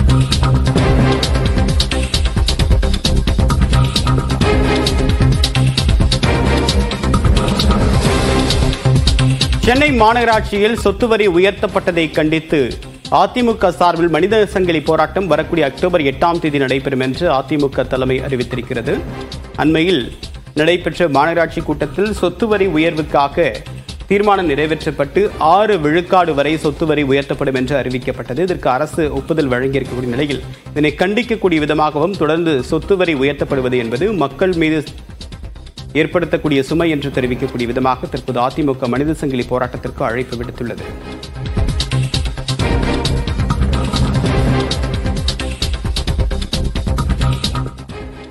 சென்னை மாநகராட்சியில் சொத்து வரி உயர்த்தப்பட்டதை கண்டித்து அதிமுக சார்பில் மனித சங்கிலி போராட்டம் வரக்கூடிய அக்டோபர் எட்டாம் தேதி நடைபெறும் என்று அதிமுக தலைமை அறிவித்திருக்கிறது அண்மையில் நடைபெற்ற மாநகராட்சி கூட்டத்தில் சொத்து வரி உயர்வுக்காக தீர்மானம் நிறைவேற்றப்பட்டு ஆறு விழுக்காடு வரை சொத்து வரி உயர்த்தப்படும் என்று அறிவிக்கப்பட்டது இதற்கு அரசு ஒப்புதல் வழங்கியிருக்கக்கூடிய நிலையில் இதனை கண்டிக்கக்கூடிய விதமாகவும் தொடர்ந்து சொத்து வரி உயர்த்தப்படுவது என்பது மக்கள் மீது ஏற்படுத்தக்கூடிய சுமை என்று தெரிவிக்கக்கூடிய விதமாக தற்போது அதிமுக மனித சங்கிலி போராட்டத்திற்கு அழைப்பு விடுத்துள்ளது